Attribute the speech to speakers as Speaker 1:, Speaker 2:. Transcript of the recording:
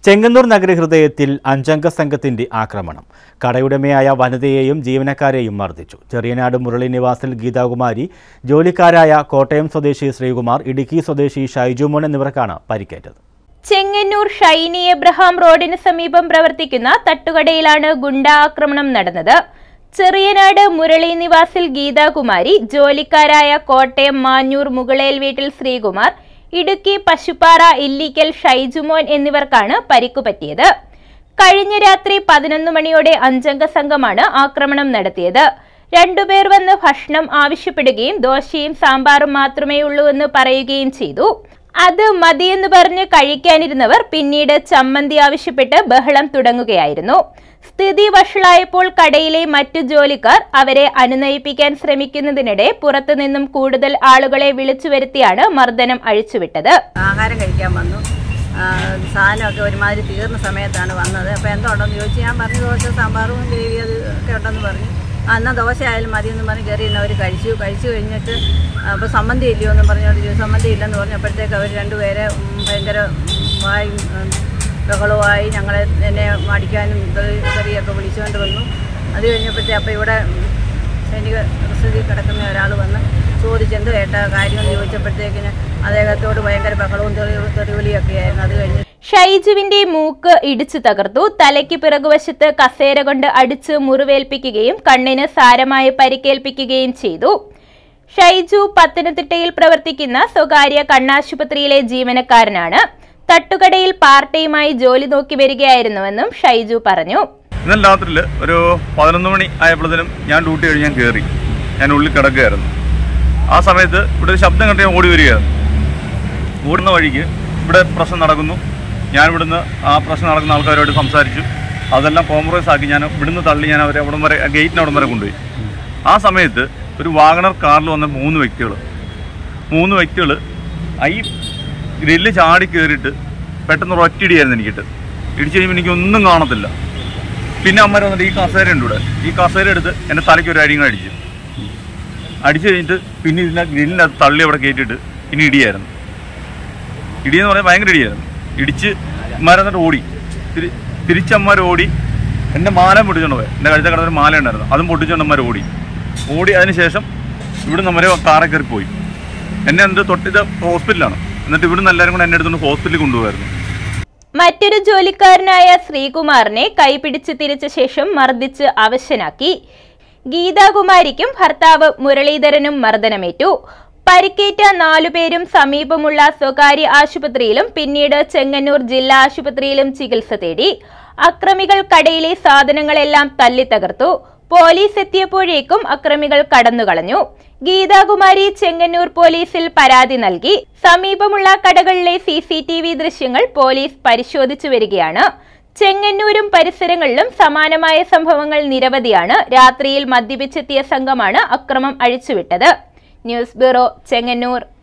Speaker 1: ചെങ്ങന്നൂർ നഗരഹൃദയത്തിൽ അഞ്ചംഗ സംഘത്തിന്റെ ആക്രമണം കടയുടമയായ വനിതയെയും ജീവനക്കാരെയും മർദ്ദിച്ചു ചെറിയനാട് മുരളി നിവാസിൽ ഗീതാകുമാരി ജോലിക്കാരായ കോട്ടയം സ്വദേശി ശ്രീകുമാർ ഇടുക്കി സ്വദേശി ഷൈജുമോൻ എന്നിവർക്കാണ് പരിക്കേറ്റത്
Speaker 2: ചെങ്ങന്നൂർ ഷൈനി എബ്രഹാം റോഡിന് സമീപം പ്രവർത്തിക്കുന്ന തട്ടുകടയിലാണ് ഗുണ്ടാ ആക്രമണം നടന്നത് ചെറിയനാട് മുരളി നിവാസിൽ ഗീതാകുമാരി ജോലിക്കാരായ കോട്ടയം മാഞ്ഞൂർ മുകളേൽ വീട്ടിൽ ശ്രീകുമാർ ഇടുക്കി പശുപ്പാറ ഇല്ലിക്കൽ ഷൈജുമോൻ എന്നിവർക്കാണ് പരിക്കുപറ്റിയത് കഴിഞ്ഞ രാത്രി പതിനൊന്ന് മണിയോടെ അഞ്ചംഗ സംഘമാണ് ആക്രമണം നടത്തിയത് രണ്ടുപേർ വന്ന് ഭക്ഷണം ആവശ്യപ്പെടുകയും ദോശയും സാമ്പാറും മാത്രമേ ഉള്ളൂ എന്ന് പറയുകയും ചെയ്തു അത് മതിയെന്ന് പറഞ്ഞ് കഴിക്കാനിരുന്നവർ പിന്നീട് ചമ്മന്തി ആവശ്യപ്പെട്ട് ബഹളം തുടങ്ങുകയായിരുന്നു സ്ഥിതി വഷളായപ്പോൾ കടയിലെ മറ്റു ജോലിക്കാർ അവരെ അനുനയിപ്പിക്കാൻ ശ്രമിക്കുന്നതിനിടെ പുറത്തുനിന്നും കൂടുതൽ ആളുകളെ വിളിച്ചു വരുത്തിയാണ് മർദ്ദനം അഴിച്ചുവിട്ടത്
Speaker 3: ആഹാരം കഴിക്കാൻ വന്നു ആ, സാധനമൊക്കെ ഒരുമാതിരി തീർന്ന സമയത്താണ് വന്നത് അപ്പോൾ എന്തോ ഉണ്ടെന്ന് ചോദിച്ചു ഞാൻ പറഞ്ഞു ദോശ സാമ്പാറും ഗ്രേവി അത് ഒക്കെ ഉണ്ടെന്ന് പറഞ്ഞു ആ എന്നാൽ ദോശ ആയാലും മതി എന്ന് പറഞ്ഞ് കയറി അവർ കഴിച്ചു കഴിച്ചു കഴിഞ്ഞിട്ട് അപ്പോൾ സമ്മന്തി ഇല്ലയോ എന്ന് പറഞ്ഞുകൊണ്ട് ചോദിച്ചു സമ്മന്തി ഇല്ലെന്ന് പറഞ്ഞപ്പോഴത്തേക്ക് അവർ രണ്ടുപേരെ ഉം, ഭയങ്കര ഉം, വായും ഉം, ബഹളവുമായി ഞങ്ങളെ എന്നെ മടിക്കാനും കറിയൊക്കെ വിളിച്ചുകൊണ്ട് വന്നു അത് കഴിഞ്ഞപ്പോഴത്തേ അപ്പോൾ ഇവിടെ ഉം, സൈനിക പ്രസിദ്ധി കിടക്കുന്ന ഒരാൾ വന്ന് ചോദിച്ചു എന്ത് കേട്ട കാര്യമെന്ന് ചോദിച്ചപ്പോഴത്തേക്കിന് അദ്ദേഹത്തോട് ഭയങ്കര ബഹളവും തെറി തെറിവിളിയൊക്കെ ആയിരുന്നു അത് കഴിഞ്ഞ്
Speaker 2: ഷൈജുവിന്റെ മൂക്ക് ഇടിച്ചു തകർത്തു തലയ്ക്ക് പിറകുവശത്ത് കസേര കൊണ്ട് അടിച്ച് മുറിവേൽപ്പിക്കുകയും കണ്ണിന് സാരമായി പരിക്കേൽപ്പിക്കുകയും ചെയ്തു ഷൈജു പത്തനംതിട്ടയിൽ പ്രവർത്തിക്കുന്ന സ്വകാര്യ കണ്ണാശുപത്രിയിലെ ജീവനക്കാരനാണ് തട്ടുകടയിൽ പാർട്ടിയുമായി ജോലി നോക്കി വരികയായിരുന്നുവെന്നും ഷൈജു പറഞ്ഞു
Speaker 4: ഇന്നലെ രാത്രിയിൽ ഒരു പതിനൊന്ന് മണി ആയപ്പോഴത്തേനും ഞാൻ ഡ്യൂട്ടി കഴിഞ്ഞ് ഞാൻ കയറി ഞാൻ ഉള്ളിൽ കിടക്കുകയായിരുന്നു ആ സമയത്ത് ഇവിടെ ഒരു ശബ്ദം കണ്ട് ഞാൻ ഓടി വരികയായിരുന്നു ഓടുന്ന വഴിക്ക് ഇവിടെ പ്രശ്നം നടക്കുന്നു ഞാൻ ഇവിടുന്ന് ആ പ്രശ്നം നടക്കുന്ന ആൾക്കാരോട് സംസാരിച്ചു അതെല്ലാം കോംപ്രമൈസ് ആക്കി ഞാൻ ഇവിടുന്ന് തള്ളി ഞാൻ അവരെ അവിടം വരെ ഗേറ്റിന് അവിടം വരെ കൊണ്ടുപോയി ആ സമയത്ത് ഒരു വാഗണർ കാറിൽ വന്ന മൂന്ന് വ്യക്തികൾ മൂന്ന് വ്യക്തികൾ ഈ ഗ്രില്ല് ചാടി കയറിയിട്ട് പെട്ടെന്ന് ഒരു ഒറ്റയിടിയായിരുന്നു എനിക്കിട്ട് ഇടിച്ചു കഴിയുമ്പോൾ എനിക്കൊന്നും കാണത്തില്ല പിന്നെ അമ്മ വന്നിട്ട് ഈ കസേര ഉണ്ട് ഇവിടെ ഈ കസേര എടുത്ത് എൻ്റെ തലയ്ക്ക് ഒരു അടിയും അടിച്ചു അടിച്ചു കഴിഞ്ഞിട്ട് പിന്നെ ഇതിനെ ഗ്രില്ലിൻ്റെ അത് തള്ളി അവിടെ കയറ്റിയിട്ട് പിന്നെ ഇടിയായിരുന്നു ഇടിയെന്ന് പറഞ്ഞാൽ ഭയങ്കര ഇടിയായിരുന്നു ഇടിച്ച് അമ്മമാരെന്നിട്ട് ഓടി തിരി തിരിച്ചമ്മമാർ ഓടി എൻ്റെ മാല പൊട്ടിച്ചോണ്ട് പോയി എൻ്റെ കഴുത്ത കിടന്നൊരു മാല ഉണ്ടായിരുന്നു അതും പൊട്ടിച്ചോണ്ട് അമ്മമാർ ഓടി ഓടി അതിന് ശേഷം ഇവിടെ നമ്മരെ കാറെ കയറി പോയി എന്നെ എന്ത് തൊട്ടിത് ഹോസ്പിറ്റലാണ് എന്നിട്ട് ഇവിടുന്ന് എല്ലാവരും കൂടെ എന്നെ എടുത്തുകൊണ്ട് ഹോസ്പിറ്റലിൽ കൊണ്ടുപോകായിരുന്നു
Speaker 2: മറ്റൊരു ജോലിക്കാരനായ ശ്രീകുമാറിനെ കൈപിടിച്ച് തിരിച്ച ശേഷം മർദ്ദിച്ച് അവശനാക്കി ഗീതാകുമാരിക്കും ഭർത്താവ് മുരളീധരനും മർദ്ദനമേറ്റു പരിക്കേറ്റ നാലുപേരും സമീപമുള്ള സ്വകാര്യ ആശുപത്രിയിലും പിന്നീട് ചെങ്ങന്നൂർ ജില്ലാ ആശുപത്രിയിലും ചികിത്സ തേടി അക്രമികൾ കടയിലെ സാധനങ്ങളെല്ലാം തല്ലിത്തകർത്തു പോലീസ് എത്തിയപ്പോഴേക്കും അക്രമികൾ കടന്നുകളഞ്ഞു ഗീതാകുമാരി ചെങ്ങന്നൂർ പോലീസിൽ പരാതി നൽകി സമീപമുള്ള കടകളിലെ സി സി ടി വി ദൃശ്യങ്ങൾ പോലീസ് പരിശോധിച്ചു വരികയാണ് ചെങ്ങന്നൂരും പരിസരങ്ങളിലും സമാനമായ സംഭവങ്ങൾ നിരവധിയാണ് രാത്രിയിൽ മദ്യപിച്ചെത്തിയ സംഘമാണ് അക്രമം അഴിച്ചുവിട്ടത് ന്യൂസ് ബ്യൂറോ ചെങ്ങന്നൂർ